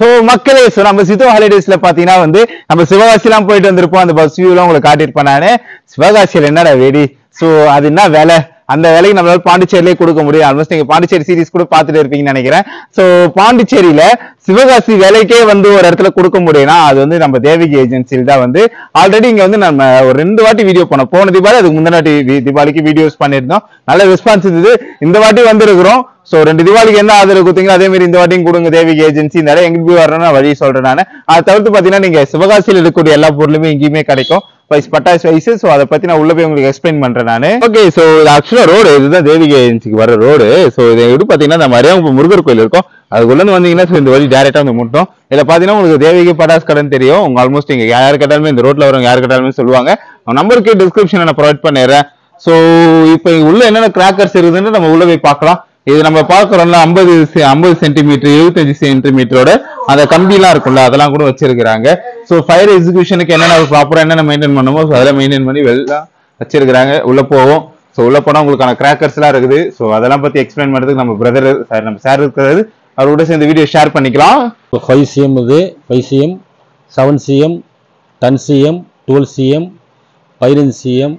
So மக்களே so நம்ம சித்து ஹாலிடேஸ்ல பாத்தீங்கன்னா வந்து நம்ம சிவகாசிலாம் போயிட்டு வந்திருப்போம் அந்த பஸ் வியூலாம் உங்களுக்கு காட்டியிருப்பேன் நானு சிவகாசியில் என்னடா வெடி ஸோ அது என்ன வேலை அந்த வேலைக்கு நம்மளால பாண்டிச்சேரியிலே கொடுக்க முடியும் ஆல்மோஸ்ட் நீங்க பாண்டிச்சேரி சீரிஸ் கூட பார்த்துட்டு இருப்பீங்கன்னு நினைக்கிறேன் ஸோ பாண்டிச்சேரியில சிவகாசி வேலைக்கே வந்து ஒரு இடத்துல கொடுக்க முடியும்னா அது வந்து நம்ம தேவிகி ஏஜென்சியில் தான் வந்து ஆல்ரெடி இங்க வந்து நம்ம ஒரு ரெண்டு வாட்டி வீடியோ பண்ணோம் போன தீபாவளி அதுக்கு முந்தின வாட்டி வி- தீபாவளிக்கு வீடியோஸ் பண்ணியிருந்தோம் நல்ல ரெஸ்பான்ஸ் இருந்தது இந்த வாட்டி வந்திருக்கிறோம் சோ ரெண்டு தீபாவளிக்கு என்ன ஆதரவு கொடுத்தீங்களோ அதே மாதிரி இந்த வாட்டியும் கொடுங்க தேவிகி ஏஜென்சி இந்த இடம் எங்க போய் வரணும்னு நான் வழி சொல்றேன் நான் அதை தவிர்த்து பாத்தீங்கன்னா நீங்க சிவகாசியில் இருக்கக்கூடிய எல்லா பொருளுமே எங்கேயுமே கிடைக்கும் வைஸ் பட்டாசு வைஸ் ஸோ அதை பத்தி நான் உள்ள போய் உங்களுக்கு எக்ஸ்பிளைன் பண்றேன் நான் ஓகே ஸோ இது ஆக்சுவலா ரோடு இதுதான் தேவிகை ஏஜென்சிக்கு வர ரோடு ஸோ இது எப்படி பாத்தீங்கன்னா நம்ம அரியாங்குப்பம் முருகர் கோயில் இருக்கும் அதுக்குள்ள இருந்து வந்தீங்கன்னா so இந்த வழி டேரக்டா வந்து முட்டும் இதுல பாத்தீங்கன்னா உங்களுக்கு தேவிகை பட்டாசு கடன் தெரியும் உங்க ஆல்மோஸ்ட் இங்க யார் கேட்டாலுமே இந்த ரோட்ல வரவங்க யார் கேட்டாலுமே சொல்லுவாங்க நம்பருக்கு டிஸ்கிரிப்ஷன் நான் ப்ரொவைட் பண்ணிடுறேன் ஸோ இப்போ இங்க உள்ள என்னென்ன கிராக்கர்ஸ் இருக்குதுன்னு நம்ம உள்ள போய் பார்க்கலாம் இது நம்ம பார்க்குறோம்ல ஐம்பது ஐம்பது சென்டிமீட்டர் இருபத்தஞ்சு சென்டிமீட்டரோட அந்த கம்பிலாம் இருக்கும்ல அதெல்லாம் கூட வச்சிருக்கிறாங்க ஸோ ஃபயர் எக்ஸிகியூஷனுக்கு என்னென்ன ப்ராப்பராக என்னென்ன மெயின்டைன் பண்ணுமோ ஸோ அதெல்லாம் மெயின்டைன் பண்ணி வெல்லாம் வச்சிருக்கிறாங்க உள்ள போவோம் ஸோ உள்ள போனால் உங்களுக்கான கிராக்கர்ஸ்லாம் இருக்குது ஸோ அதெல்லாம் பற்றி எக்ஸ்பிளைன் பண்ணுறதுக்கு நம்ம பிரதர் நம்ம சார் இருக்கிறது அவரோட சேர்ந்து வீடியோ ஷேர் பண்ணிக்கலாம் ஃபைவ் சிஎம் இது five CM seven CM ten CM twelve CM பதினஞ்சு சிஎம்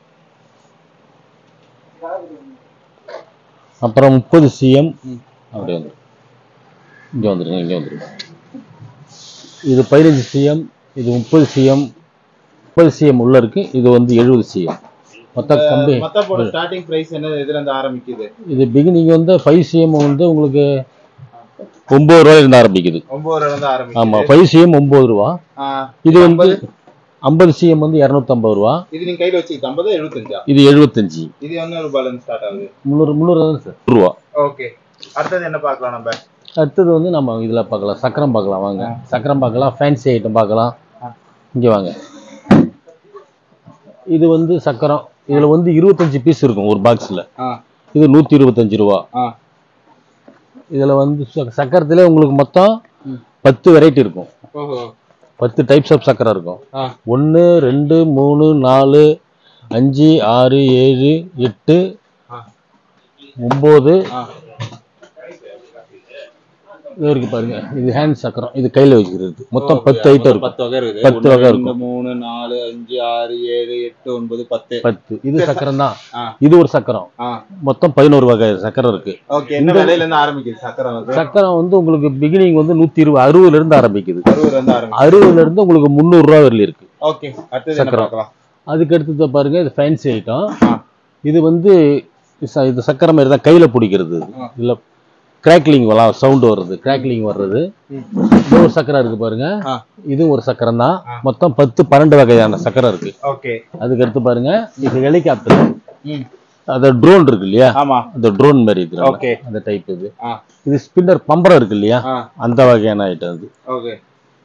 அப்புறம் முப்பது சிஎம் அப்படியே வந்துடும் இங்கே வந்துருங்க இங்கே வந்துருங்க இது பதினஞ்சு சிஎம் இது முப்பது சிஎம் முப்பது சிஎம் உள்ள இருக்கு இது வந்து எழுபது சிஎம் மொத்த கம்பி மொத்த ஸ்டார்டிங் பிரைஸ் என்ன இதுல இருந்து ஆரம்பிக்குது இது பிகினிங் வந்து ஃபைவ் சிஎம் வந்து உங்களுக்கு ஒம்பது ரூபாயிலிருந்து ஆரம்பிக்குது ஒன்பது ரூபா இருந்து ஆரம்பிக்குது ஆமாம் ஃபைவ் சிஎம் ஒம்பது ரூபா ஆ, இது வந்து ஐம்பது சிஎம் வந்து இரநூத்தம்பது ரூபா இது நீங்க கையில வச்சுக்கிட்டு ஐம்பது எழுபத்தஞ்சா இது எழுபத்தஞ்சு இது என்ன ரூபாயில இருந்து ஸ்டார்ட் ஆகுது முந்நூறு முந்நூறு தான் சார் ரூபா ஓகே அடுத்தது என்ன பார்க்கலாம் நம்ம அடுத்தது வந்து நம்ம இதில் பார்க்கலாம் சக்கரம் பார்க்கலாம் வாங்க சக்கரம் பார்க்கலாம் ஃபேன்சி ஐட்டம் பார்க்கலாம் ஆ. இங்கே வாங்க இது வந்து சக்கரம் இதில் வந்து இருபத்தஞ்சு பீஸ் இருக்கும் ஒரு பாக்ஸில் ஆ இது நூற்றி இருபத்தஞ்சு ரூபா ஆ இதில் வந்து ச- சக்கரத்திலே உங்களுக்கு மொத்தம் ம். பத்து வெரைட்டி இருக்கும் ஓஹோ பத்து டைப்ஸ் ஆஃப் சக்கரம் இருக்கும் ஆ ஒன்று ரெண்டு மூணு நாலு அஞ்சு ஆறு ஏழு எட்டு ஆ ஒம்பது ஆ இது இருக்கு பாருங்க இது ஹேண்ட் சக்கரம் இது கையில் வச்சுக்கிறது மொத்தம் பத்து ஐட்டம் இருக்கும் பத்து வகை இருக்குது பத்து ஒண்ணு, வகை ரெண்டு, இருக்கும். மூணு நாலு அஞ்சு ஆறு ஏழு எட்டு ஒன்பது பத்து பத்து இது சக்கரம் தான் ஆ இது ஒரு சக்கரம் ஆ மொத்தம் பதினோரு வகை சக்கரம் இருக்கு ஓகே என்ன விலையில இருந்து ஆரம்பிக்குது சக்கரம் வந்து சக்கரம் வந்து உங்களுக்கு பிகினிங் வந்து நூத்தி இருபது அறுபதுல இருந்து ஆரம்பிக்குது அறுபதுல இருந்து ஆரம்பிக்குது அறுபதுல இருந்து உங்களுக்கு முந்நூறு ரூபா வரல இருக்கு ஓகே அடுத்தது என்ன சக்கரம். பார்க்கலாம் அதுக்கு அடுத்தது பாருங்க இது ஃபேன்சி ஐட்டம் ஆ இது வந்து ச- இது சக்கரம் மாதிரி தான் கையில பிடிக்கிறது இது. ஆ. இல்ல கிராக்லிங் வரலாம் சவுண்ட் வர்றது கிராக்லிங் வர்றது ம். இது ஒரு சக்கரம் இருக்கு பாருங்க ஆ இதுவும் ஒரு சக்கரம் தான் ஆ. மொத்தம் பத்து பன்னெண்டு வகையான சக்கரம் இருக்கு ஓகே அதுக்கு அடுத்து பாருங்க இது ஹெலிகாப்டர் ம் அது ட்ரோன் இருக்கு இல்லையா ஆமா அந்த ட்ரோன் மாதிரி இருக்கு ஓகே அந்த டைப் இது ஆ இது ஸ்பின்னர் பம்பரம் இருக்கு இல்லையா ஆ அந்த வகையான ஐட்டம் அது ஓகே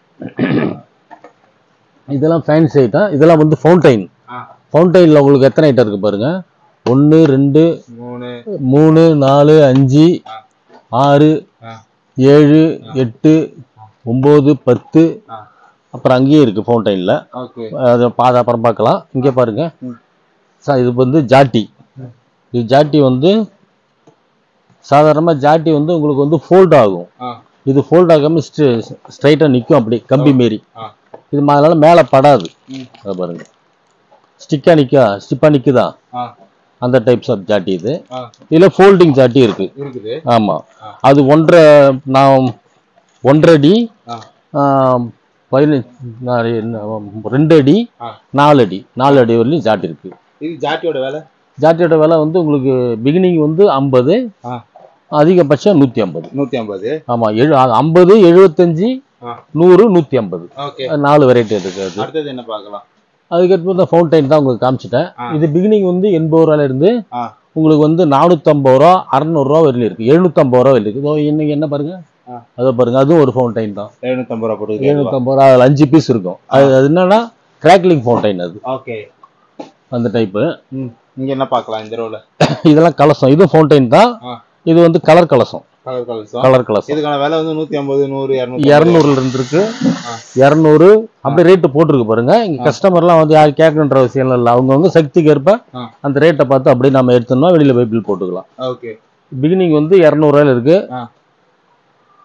இதெல்லாம் ஃபேன்சி ஐட்டம் இதெல்லாம் வந்து ஃபவுண்டைன் ஆ ஃபவுண்டைனில் உங்களுக்கு எத்தனை ஐட்டம் இருக்கு பாருங்க ஒன்று ரெண்டு மூணு மூணு நாலு அஞ்சு ஆ. ஆறு ஆ ஏழு எட்டு ஒம்பது பத்து ஆ அப்புறம் அங்கேயும் இருக்கு ஃபவுண்டைனில் ஓகே அதை பாத அப்புறம் பார்க்கலாம் இங்கே பாருங்க ம். சார் இது வந்து ஜாட்டி ம். இது ஜாட்டி வந்து சாதாரணமாக ஜாட்டி வந்து உங்களுக்கு வந்து ஃபோல்ட் ஆகும் ஆ இது ஃபோல்ட் ஆகாமல் ஸ்ட்ரைட்டாக நிற்கும் அப்படி கம்பி மாரி ஆ இது அதனால மேலே படாது ம் அதை பாருங்க ஸ்டிக்காக நிற்கா ஸ்டிப்பாக நிற்குதா ஆ அந்த டைப்ஸ் ஆஃப் ஜாட்டி இது ஆ இதில் ஃபோல்டிங் ஜாட்டி இருக்கு இருக்குது ஆமாம் ஆ. அது ஒன்றரை நான் ஒன்றரை அடி ஆ ஆம், பதினஞ்சு நான் என்ன, ரெண்டு அடி ஆ நாலு அடி நாலு அடி வரலையும் ஜாட்டி இருக்கு இது ஜாட்டியோட விலை ஜாட்டியோட விலை வந்து உங்களுக்கு பிகினிங் வந்து ஐம்பது ஆ அதிகபட்சம் நூற்றி ஐம்பது நூத்தி ஐம்பது ஆமாம் எழு ஐம்பது எழுபத்தஞ்சி ஆ நூறு நூற்றி ஐம்பது ஓகே நாலு வெரைட்டி இருக்கு அது அடுத்தது என்ன பார்க்கலாம் அதுக்கடுத்து இந்த ஃபவுண்டைன் தான் உங்களுக்கு காமிச்சிட்டேன் ஆ. இது பிகினிங் வந்து எண்பது ரூபாயில இருந்து ஆ உங்களுக்கு வந்து நானூற்றம்பது ரூபா அறநூறுவா வரையிலும் இருக்கு எழுநூற்றம்பது ரூபா வரையிலும் இருக்கு இதோ இன்னைக்கு என்ன பாருங்க ஆ. அதை பாருங்க அதுவும் ஒரு ஃபவுண்டைன் தான் எழுநூத்தம்பது ரூபா போடுது எழுநூற்றம்பது ரூபா அதில் அஞ்சு பீஸ் இருக்கும் அது அது என்னன்னா கிராக்லிங் ஃபவுண்டைன் அது ஓகே அந்த டைப்பு ம் இங்க என்ன பார்க்கலாம் இந்த ரோல இதெல்லாம் கலசம் இதுவும் ஃபவுண்டைன் தான் ஆ இது வந்து கலர் கலசம் கலர் கலர்ஸா கலர் கலசம் இதுக்கான விலை வந்து நூத்தி ஐம்பது நூறு இரநூத்தி இரநூறுல இருந்து இருக்கு ஆ. இரநூறு அப்படி ரேட்டு போட்டிருக்கு பாருங்க இங்க கஸ்டமர்லாம் வந்து யார் கேட்கணுன்ற அவசியம் இல்லை அவங்கவுங்க சக்திக்கு ஏற்ப ஆ. அந்த ரேட்டை பார்த்து அப்படியே நம்ம எடுத்தோம்னா வெளியில போய் பில் போட்டுக்கலாம் ஓகே பிகினிங் வந்து இரநூறுவாயில இருக்கு ஆ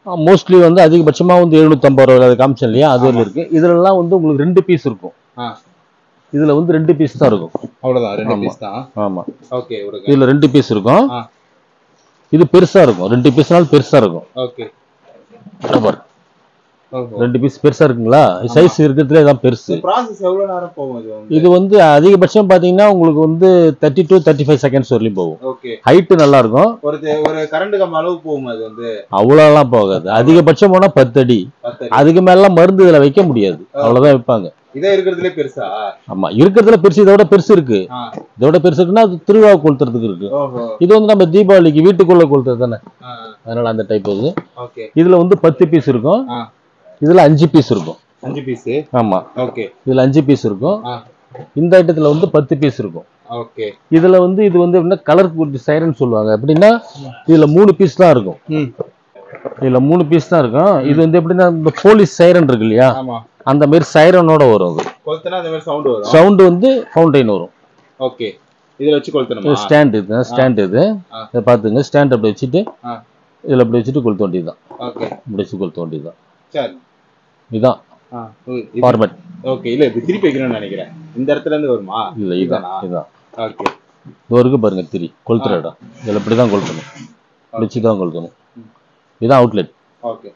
மோஸ்ட்லி வந்து அதிகபட்சமா வந்து எழுநூத்தம்பது ரூபா அது காமிச்சேன் இல்லையா அது ஒரு இருக்கு இதுலலாம் வந்து உங்களுக்கு ரெண்டு பீஸ் இருக்கும் ஆ இதுல வந்து ரெண்டு பீஸ் தான் இருக்கும் அவ்வளவுதான் ரெண்டு ஆமா. பீஸ் தான் ஆமா ஓகே விடுங்க இதுல ரெண்டு பீஸ் இருக்கும் ஆ. இது பெருசா இருக்கும் ரெண்டு பீஸ்னாலும் பெருசா இருக்கும் ஓகே இதோ பாரு. ஓஹோ ரெண்டு பீஸ் பெருசா இருக்குங்களா சைஸ் இருக்கிறதுல இதான் பெருசு ப்ராசஸ் எவ்வளவு நேரம் போகும் இது வந்து இது வந்து அதிகபட்சம் பாத்தீங்கன்னா உங்களுக்கு வந்து thirty to thirty five seconds வரலையும் போகும் ஓகே ஹைட்டு நல்லா இருக்கும் ஒரு தே- ஒரு கரண்ட் கம் அளவு போகும் அது வந்து அவ்வளோலாம் போகாது அதிகபட்சம் போனா பத்து அடி பத்து அடி. அதுக்கு மேல மருந்து இதுல வைக்க முடியாது அவ்வளவுதான் வைப்பாங்க இதே இருக்கிறதுலே பெருசா ஆமா இருக்கிறதுல பெருசு இதோட பெருசு இருக்கு ஆ. இதோட பெருசு இருக்குன்னா அது திருவிழா கொளுத்துறதுக்கு இருக்கு ஓஹோ இது வந்து நம்ம தீபாவளிக்கு வீட்டுக்குள்ள கொளுத்துறது தானே ஆ, அதனால அந்த டைப் இது ஓகே இதுல வந்து பத்து பீஸ் இருக்கும் ஆ. இதுல அஞ்சு பீஸ் இருக்கும் அஞ்சு பீஸ் ஆமா ஓகே இதுல அஞ்சு பீஸ் இருக்கும் ஆ. இந்த ஐட்டத்துல வந்து பத்து பீஸ் இருக்கும் ஓகே இதுல வந்து இது வந்து எப்படின்னா கலர் சைரன் சொல்லுவாங்க எப்படின்னா இதுல மூணு பீஸ் தான் இருக்கும் ம் இதுல மூணு பீஸ் தான் இருக்கும் இது வந்து எப்படின்னா இந்த போலீஸ் சைரன் இருக்கு இல்லையா ஆமா அந்த மாதிரி சைரனோட வரும் அது கொளுத்துனா அந்த மாதிரி சவுண்ட் வரும் சவுண்ட் வந்து ஃபவுண்டைன் வரும் ஓகே இதுல வச்சு கொளுத்தணுமா ஸ்டாண்ட் இது ஸ்டாண்ட் இது ஆ. இதை பார்த்துங்க ஸ்டாண்ட் அப்படி வச்சுட்டு ஆ. இதுல அப்படி வச்சுட்டு கொளுத்த வேண்டியதுதான் ஓகே இப்படி வச்சு கொளுத்த வேண்டியதுதான் சரி இதுதான் ஆ இது- ஃபார்மேட் ஓகே இல்ல இது திருப்பி வைக்கணும்னு நினைக்கிறேன் இந்த இடத்துல இருந்து வருமா இல்ல இதுதான் இதானா? இதுதான் ஓகே இது இருக்கு பாருங்க திரி கொளுத்துற இடம் இதுல இப்படி தான் கொளுத்தணும் இப்படி வச்சு தான் கொளுத்தணும் இதுதான் அவுட்லெட் ஓகே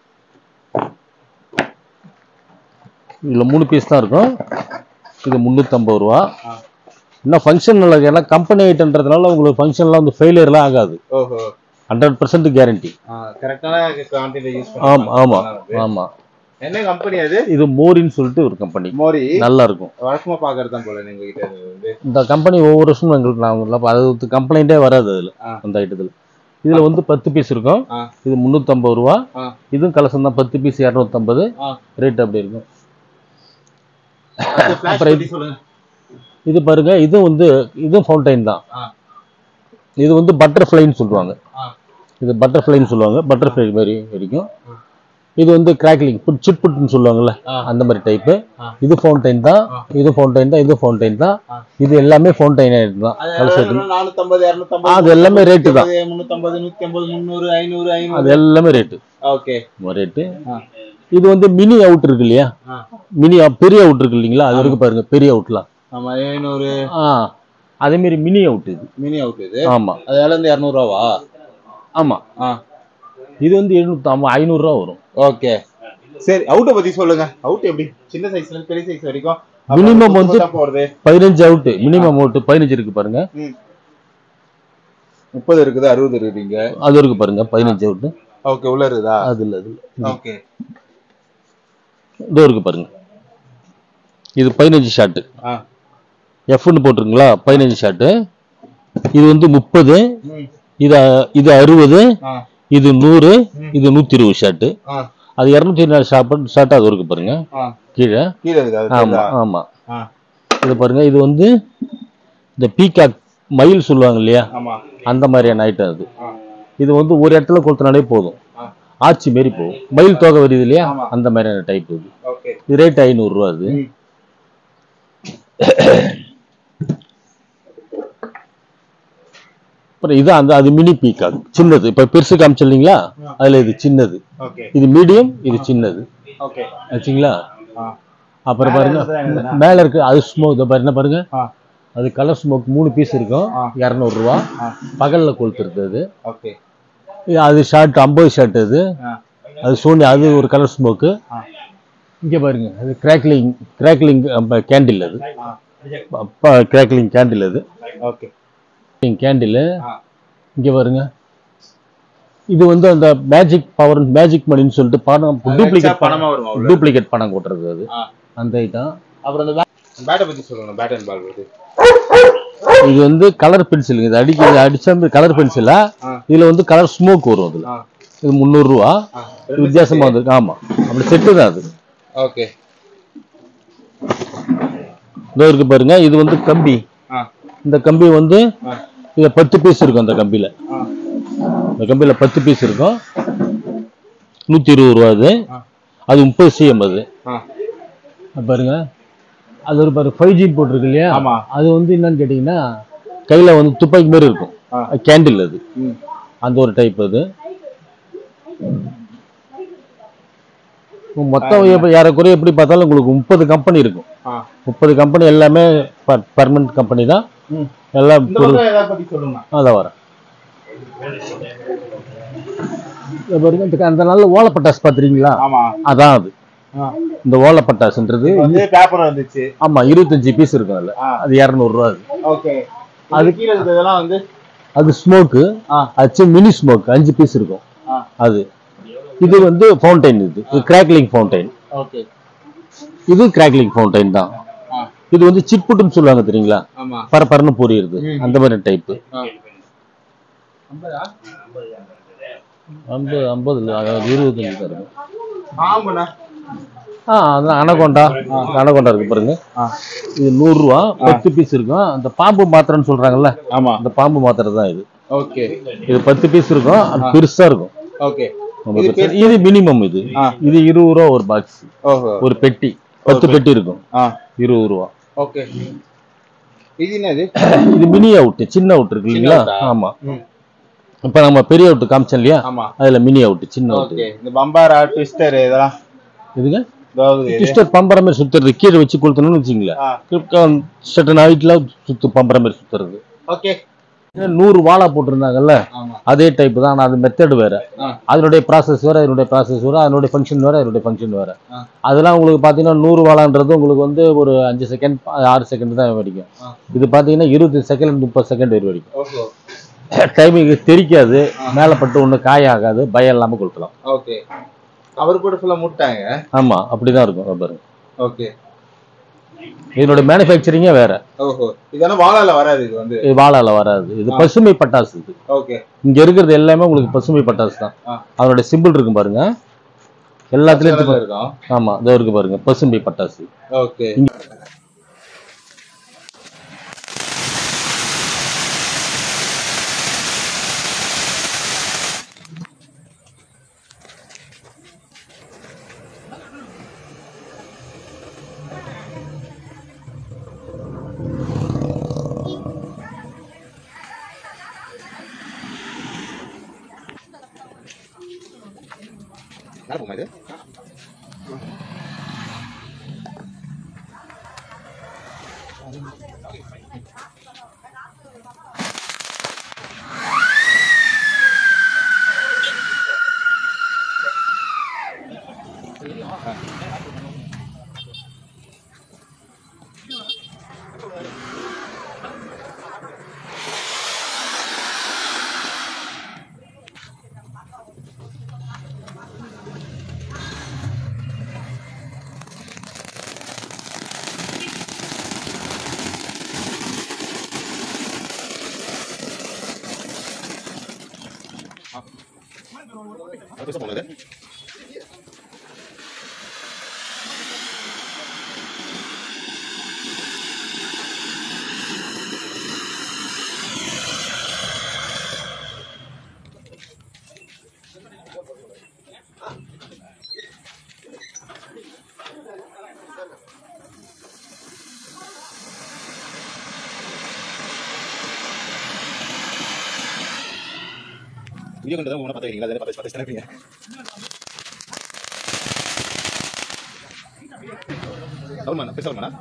இதுல மூணு பீஸ் தான் இருக்கும் இது முந்நூற்றம்பது ரூபா ஆ. இன்னும் ஃபங்க்ஷன் நல்லா ஏன்னா கம்பெனி ஐட்டன்றதுனால உங்களுக்கு ஃபங்க்ஷன்லாம் வந்து ஃபெயிலியர்லாம் ஆகாது ஓஹோ ஹண்ட்ரட் பர்சன்ட் கேரண்டி கரெக்டான குவான்டிட்டி யூஸ் ஆமா ஆமா ஆமா என்ன கம்பெனி அது இது மோரின்னு சொல்லிட்டு ஒரு கம்பெனி மோரி நல்லா இருக்கும் வழக்கமா பாக்குறது தான் போல நீங்க கிட்ட இது வந்து இந்த கம்பெனி ஒவ்வொரு வருஷமும் எங்களுக்கு நாங்கள் அது கம்ப்ளைண்டே வராது அதில் ஆ. அந்த ஐட்டத்தில் இதில் வந்து பத்து பீஸ் இருக்கும் ஆ. இது முந்நூற்றம்பது ரூபா ஆ. இதுவும் கலசம் தான் பத்து பீஸ் இரநூத்தம்பது ஆ. ரேட் அப்படி இருக்கும் ஃபிளாஷ் அப்புறம் பத்தி சொல்லுங்க இது பாருங்க இது வந்து இதுவும் ஃபவுண்டைன் தான் ஆ. இது வந்து பட்டர்ஃப்ளைன்னு சொல்லுவாங்க ஆ. இது பட்டர்ஃப்ளைன்னு சொல்லுவாங்க பட்டர்ஃப்ளை மாதிரி வெடிக்கும் இது வந்து கிராக்லிங் புட் சிட் புட்னு சொல்லுவாங்கல்ல ஆ. அந்த மாதிரி டைப்பு ஆ. இது ஃபவுண்டைன் தான் ஆ. இது ஃபவுண்டைன் தான் இது ஃபவுண்டைன் தான் ஆ. இது எல்லாமே ஃபவுண்டைன் ஐட்டம் தான் கலசம் நானூத்தம்பது இரநூத்தம்பது அது எல்லாமே ரேட்டு தான் முன்னூத்தம்பது நூத்தி ஐம்பது முந்நூறு ஐநூறு அது ஐநூறு எல்லாமே ரேட்டு ஓகே ரேட்டு ஆ. இது வந்து மினி அவுட் இருக்கு இல்லையா ஆ. மினி பெரிய அவுட் இருக்கு இல்லைங்களா அது இருக்கு பாருங்க பெரிய அவுட்லாம் ஆமா ஐநூறு ஆ அதே மாதிரி மினி அவுட் இது மினி அவுட் இது ஆமா அதனால இருந்து இரநூறுவாவா ஆமா ஆ இது வந்து எழுநூத்தி ஐம்பது ஐநூறுரூவா வரும் ஓகே சரி அவுட்டை பத்தி சொல்லுங்க அவுட் எப்படி சின்ன சைஸ்ல இருந்து பெரிய சைஸ் வரைக்கும் Minimum அப்புறம் வந்து- தான் போறது பதினஞ்சு அவுட் மினிமம் அவுட் பதினஞ்சு இருக்கு பாருங்க ம். முப்பது இருக்குது அறுபது இருக்குறீங்க அது இருக்கு பாருங்க பதினஞ்சு அவுட் ஓகே உள்ள இருக்குதா அது இல்ல அது இல்ல. ஓகே இதோ இருக்கு பாருங்க இது பதினஞ்சு ஷாட்டு ஆ எஃப்னு போட்டிருங்களா பதினஞ்சு ஷாட்டு இது வந்து முப்பது ம் இது இது அறுபது ஆ இது நூறு இது நூத்தி இருபது ஷாட்டு ஆ அது இரநூத்தி நாலு ஷாட் ஷாட் அது இருக்கு பாருங்க ஆ கீழே கீழே இருக்குது அது ஆமா தெரியுதா? ஆமா ஆ இது பாருங்க இது வந்து இந்த பீகாக் மயில் சொல்லுவாங்க இல்லையா ஆமா அந்த மாதிரியான ஐட்டம் அது ஆ இது வந்து ஒரு இடத்துல கொளுத்தினாலே போதும் ஆ ஆச்சி மாரி போகும் மயில் தொகை வருது இல்லையா ஆமா. அந்த மாதிரியான டைப் இது ஓகே இது ரேட் ஐநூறுரூவா அது ம். அப்புறம் இது அந்த அது மினி பீகாக் சின்னது இப்போ பெருசு காமிச்சு இல்லைங்களா அதுல இது சின்னது ஓகே இது மீடியம் இது சின்னது ஓகே ஆச்சுங்களா ஆ அப்புறம் மேல பாருங்க இருக்கிறது என்னதுண்ணா? மேல இருக்கு அது ஸ்மோக் இதை பாருங்க பாருங்க ஆ அது கலர் ஸ்மோக் மூணு பீஸ் இருக்கும் ஆ. இரநூறுவா ஆ பகல்ல கொளுத்துறது அது ஓகே இது அது ஷார்ட் ஐம்பது ஷார்ட் அது ஆ அது சோனி அது ஒரு கலர் ஸ்மோக்கு ஆ இங்க பாருங்க அது கிராக்லிங் கிராக்லிங் கேண்டில் அது ஆ கிராக்லிங் கேண்டில் அது ஓகே கேண்டில் ஆ இங்க பாருங்க இது வந்து அந்த மேஜிக் பவர் மேஜிக் மணின்னு சொல்லிட்டு பணம் அது டூப்ளிகேட் extra பணமா வருமா உள்ள? டூப்ளிகேட் பணம் கொட்டுறது அது ஆ அந்த ஐட்டம் அப்புறம் அந்த பேட்டை பத்தி சொல்லுங்க பேட் அண்ட் பால் இது இது வந்து கலர் பென்சில் இது அடிக்க அடிச்சா கலர் பென்சிலா ஆ. இதுல வந்து கலர் ஸ்மோக் வரும் அதுல ஆ இது முந்நூறுரூவா ஆ வித்தியாசமா வந்திருக்கு ஆமா அப்படி செட்டு தான் அது ஓகே இதோ இருக்கு பாருங்க இது வந்து கம்பி ஆ இந்த கம்பி வந்து ஆ இதுல பத்து பீஸ் இருக்கும் அந்த கம்பியில ஆ இந்த கம்பியில பத்து பீஸ் இருக்கும் நூத்தி இருபது ரூபா அது ஆ. அது முப்பது சிஎம் அது ஆ அது பாருங்க அது ஒரு பாரு ஃபைவ் ஜி போட்டிருக்கு இல்லையா ஆமா. அது வந்து என்னன்னு கேட்டிங்கன்னா கையில வந்து துப்பாக்கி மாதிரி இருக்கும் ஆ. கேண்டில் அது ம் அந்த ஒரு டைப் அது மொத்தம் இப்ப ஏறக்குறைய எப்படி பார்த்தாலும் உங்களுக்கு முப்பது கம்பெனி இருக்கும் ஆ. முப்பது கம்பெனி எல்லாமே பர்மனன்ட் கம்பெனி தான் ம். எல்லாம் இந்த பக்கம் ஏதாவது பத்தி சொல்லுங்க அதான் வரேன் இத பாருங்க இந்த- அந்த நல்ல ஓலப்பட்டாசு பார்த்துறீங்களா ஆமா அதான் அது ஆ. இந்த ஓலப்பட்டாசுன்றது இப்ப வந்து பேப்பர் வந்துச்சு ஆமா இருபத்தஞ்சு பீஸ் இருக்கும் அதுல ஆ. அது இரநூறுவா அது ஓகே அது- அது கீழே இருக்கிறதெல்லாம் வந்து அது ஸ்மோக்கு ஆ. அது மினி ஸ்மோக் அஞ்சு பீஸ் இருக்கும் ஆ. அது இது வந்து ஃபவுண்டைன் இது இது கிராக்லிங் ஃபவுண்டைன் ஓகே இது கிராக்லிங் ஃபவுண்டைன் தான் ஆ. இது வந்து சிட்புட்டுன்னு சொல்லுவாங்க தெரியுங்களா ஆமா பரபரன்னு பொரியுது ம். அந்த மாதிரி டைப்பு ஆ. ஐம்பது ஐம்பது இல்லை அதாவது இருபத்தஞ்சு தான் இருக்கும் ஆமாண்ணா ஆ அதான் அனகொண்டா அனகொண்டா இருக்கு பாருங்க ஆ. இது நூறுரூவா பத்து பீஸ் இருக்கும் அந்த பாம்பு மாத்திரைன்னு சொல்றாங்கல்ல ஆமா அந்த பாம்பு மாத்திரை தான் இது ஓகே இது பத்து பீஸ் இருக்கும் அது பெருசா இருக்கும் ஓகே ரொம்ப இது பெருசா. இது மினிமம் இது ஆ. இது இருபது ரூபா ஒரு பாக்ஸ் ஓஹோ ஒரு பெட்டி பத்து Okay. பெட்டி இருக்கும் ஆ இருபது ரூபா ஓகே இது என்னது இது மினி அவுட் சின்ன அவுட் இருக்கு இல்லைங்களா சின்ன out ஆ? ஆமா ம். இப்ப நம்ம பெரிய அவுட் காமிச்சோம் இல்லையா ஆமா அதுல மினி அவுட் சின்ன அவுட் ஓகே இந்த பம்பாரா ட்விஸ்டர் இதெல்லாம் இதுங்க அதாவது இது டிஸ்டர் பம்பர மாதிரி சுத்துறது கீழே வச்சு கொளுத்தணும்னு வச்சுங்களேன் ஆ சட்டன் ஹைட்ல சுத்து பம்பர மாதிரி சுத்துறது ஓகே நூறு வாழை போட்டிருந்தாங்கல்ல ஆமா அதே டைப் தான் ஆனா அது மெத்தட் வேற ஆ. அதனுடைய ப்ராசஸ் வேற அதனுடைய ப்ராசஸ் வேற அதனுடைய ஃபங்க்ஷன் வேற அதனுடைய ஃபங்க்ஷன் வேற ஆ. அதெல்லாம் உங்களுக்கு பாத்தீங்கன்னா நூறு வாழான்றது உங்களுக்கு வந்து ஒரு அஞ்சு செகண்ட் ஆறு செகண்ட் தான் வெடிக்கும் ஆ. இது பாத்தீங்கன்னா இருபது செகண்ட் முப்பது செகண்ட் வெடிக்கும் ஓஹோ டைமிங் தெரிக்காது மேலே பட்டு ஒன்றும் காய ஆகாது பயம் இல்லாம கொளுத்தலாம் ஓகே அவர் கூட ஃபுல்லா முட்டாங்க ஆமா அப்படிதான் இருக்கும் ரப்பர் ஓகே இதனுடைய மேனுஃபேக்சரிங்கே வேற ஓஹோ இதெல்லாம் வாழால வராது இது வந்து இது வாழால வராது இது ஆ. பசுமை பட்டாசு இது ஓகே இங்க இருக்கிறது எல்லாமே உங்களுக்கு பசுமை பட்டாசு தான் ஆ. அதனுடைய சிம்பிள் இருக்கும் பாருங்க எல்லாத்துலயும் இது பாருங்க. இருக்கும் ஆமா இதோ இருக்கு பாருங்க பசுமை பட்டாசு ஓகே இது வீடியோ கண்டு தான் உங்களை பார்த்து வைக்கிறீங்களா அதை பார்த்து பார்த்து நினைப்பீங்க சொல்லுமாண்ணா பேச சொல்லுமாண்ணா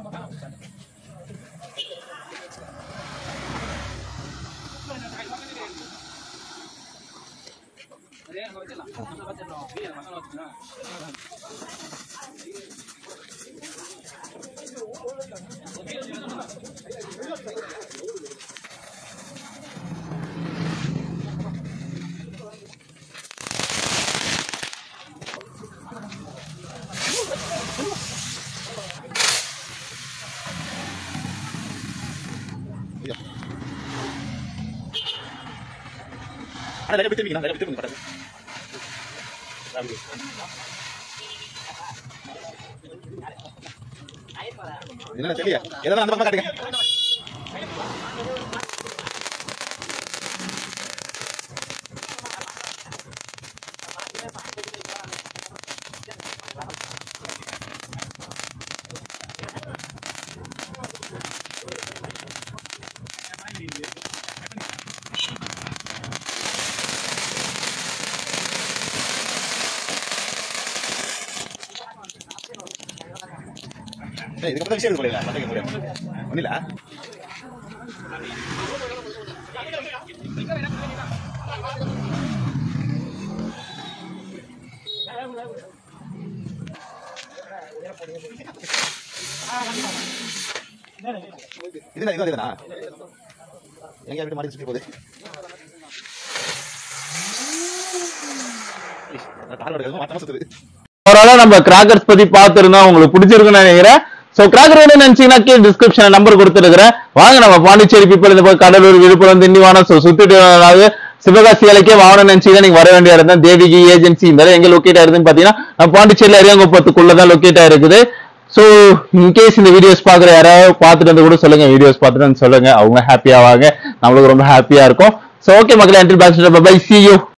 அண்ணா நிறைய பேர் நிறைய பேர் படம் என்ன தெரியல ஏதாவது அந்த பக்கம் காட்டுங்க இதுக்கு விஷயம் ஒன்றும் இல்லை இதுதான் இதுதான் இதுதானா எங்க வீட்டு மாடி சுற்றி போகுது தாரோட எதுவும் மாத்தமா சுத்துது ஓவராலா நம்ம கிராக்கர்ஸ் பத்தி பார்த்திருந்தோம் உங்களுக்கு பிடிச்சிருக்குன்னு நினைக்கிறேன் சோ கிராக்கர் வேணும் நினைச்சீங்கன்னா கீழே டிஸ்கிரிப்ஷன் நம்பர் கொடுத்துருக்கிறேன் வாங்க நம்ம பாண்டிச்சேரி பீப்பிள் இந்த பக்கம் கடலூர் விழுப்புரம் திண்டிவானம் so சுத்திட்டு அதாவது சிவகாசி வேலைக்கே வாகனம் நினைச்சீங்கன்னா நீங்க வர வேண்டிய இடம் தான் தேவிகி ஏஜென்சி இந்த இடம் எங்க லொக்கேட் ஆயிருதுன்னு பாத்தீங்கன்னா நம்ம பாண்டிச்சேரியில அரியாங்குப்பத்துக்குள்ள தான் லொக்கேட் ஆயிருக்குது சோ இன்கேஸ் இந்த வீடியோஸ் பாக்குற யாராவது பார்த்துட்டு வந்து கூட சொல்லுங்க வீடியோஸ் பார்த்துட்டு வந்து சொல்லுங்க அவங்க ஹாப்பி ஆவாங்க நம்மளுக்கு ரொம்ப ஹாப்பியா இருக்கும் சோ ஓகே மக்களே until back bye see you